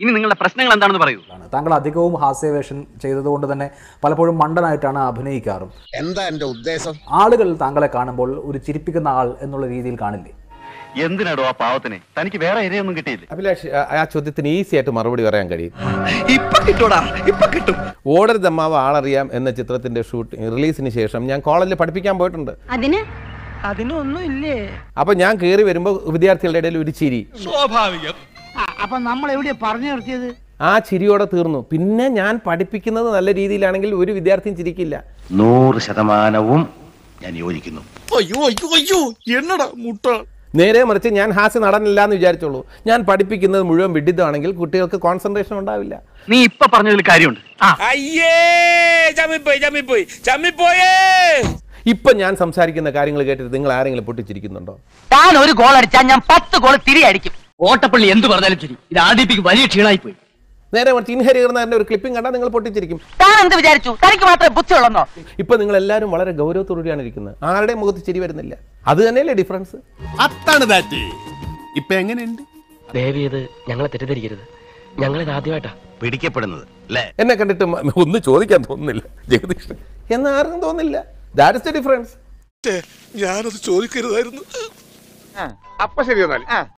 ഇനി നിങ്ങളുടെ പ്രശ്നങ്ങൾ എന്താണെന്ന് പറയൂ ആണ് താങ്കൾ അധികവും ഹാസ്യവേഷം ചെയ്തതുകൊണ്ട് തന്നെ പലപ്പോഴും മണ്ടനായിട്ടാണ് അഭിനയിക്കാറും എന്താ എന്റെ ഉദ്ദേശം ആളുകൾ താങ്കളെ കാണുമ്പോൾ ഒരു ചിരിപ്പിക്കുന്ന ആൾ എന്നുള്ള രീതിയിൽ കാണില്ലേ എന്തിനാടോ ആ പാവത്തിനെ തനിക്ക് വേറെ ഇരയൊന്നും കിട്ടിയില്ലേ അഭിലാഷ് ആ- ആ ചോദ്യത്തിന് ഈസി ആയിട്ട് മറുപടി പറയാൻ കഴിയും ഇപ്പൊ കിട്ടൂടാ ഇപ്പൊ കിട്ടും ഓടരുതമ്മാവ് ആളറിയാം എന്ന ചിത്രത്തിന്റെ ഷൂട്ട് റിലീസിന് ശേഷം ഞാൻ കോളേജിൽ പഠിപ്പിക്കാൻ പോയിട്ടുണ്ട് അതിന് അതിനൊന്നും ഇല്ലേ അപ്പൊ ഞാൻ കയറി വരുമ്പോൾ വിദ്യാർത്ഥികളുടെ ഇടയിൽ ഒരു ചിരി സ്വാഭാവികം അപ്പൊ നമ്മൾ എവിടെയാ പറഞ്ഞു നിർത്തിയത് ആ ചിരിയോടെ തീർന്നു പിന്നെ ഞാൻ പഠിപ്പിക്കുന്നത് നല്ല രീതിയിലാണെങ്കിൽ ഒരു വിദ്യാർത്ഥിയും ചിരിക്കില്ല നൂറ് ശതമാനവും ഞാൻ യോജിക്കുന്നു അയ്യോ അയ്യോ അയ്യോ എന്നടാ മുട്ട നേരെ മറിച്ച് ഞാൻ ഹാസ്യ നടനില്ല എന്ന് വിചാരിച്ചോളൂ ഞാൻ പഠിപ്പിക്കുന്നത് മുഴുവൻ വിഡിതമാണെങ്കിൽ കുട്ടികൾക്ക് കോൺസെൻട്രേഷൻ ഉണ്ടാവില്ല നീ ഇപ്പൊ പറഞ്ഞതിൽ കാര്യമുണ്ട് ആ അയ്യേ ചമ്മിപ്പോയി ചമ്മിപ്പോയി ചമ്മിപ്പോയേ ഇപ്പൊ ഞാൻ സംസാരിക്കുന്ന കാര്യങ്ങൾ കേട്ടിട്ട് നിങ്ങൾ ആരെങ്കിലും പൊട്ടിച്ചിരിക്കുന്നുണ്ടോ താൻ ഒരു ഗോൾ അടിച്ചാൽ ഞാൻ പത്ത് ഗോൾ തിരി അടിക്കും ഓട്ടപ്പള്ളി എന്ത് പറഞ്ഞാലും ശരി ഇത് ആദിപ്പിക്ക് വലിയ ക്ഷീണായി പോയി നേരെ മറിച്ച് ഇൻഹരികർന്നാരുടെ ഒരു ക്ലിപ്പിംഗ് കണ്ടാൽ നിങ്ങൾ പൊട്ടിച്ചിരിക്കും താൻ എന്ത് വിചാരിച്ചു തനിക്ക് മാത്രമേ ബുദ്ധിയുള്ളെന്നോ ഇപ്പൊ നിങ്ങൾ എല്ലാവരും വളരെ ഗൗരവത്തോടുകൂടിയാണ് ഇരിക്കുന്നത് ആരുടെയും മുഖത്ത് ചിരി വരുന്നില്ല അത് തന്നെയല്ലേ ഡിഫറൻസ് അത്താണ് ദാറ്റ് ഇപ്പൊ എങ്ങനെയുണ്ട് ദയവേത് ഞങ്ങളെ തെറ്റിദ്ധരിക്കരുത് ഞങ്ങളിത് ആദ്യമായിട്ടാ പിടിക്കപ്പെടുന്നത് അല്ലേ എന്നെ കണ്ടിട്ട് മ- ഒന്നും ചോദിക്കാൻ തോന്നുന്നില്ല ജഗദീഷ് എന്ന് ആർക്കും തോന്നില്ല ദാറ്റ് ഇസ് ദ ഡിഫറൻസ് ഞാനത് ചോദിക്കരുതായിരുന്നു അപ്പൊ ശരി എന്നാൽ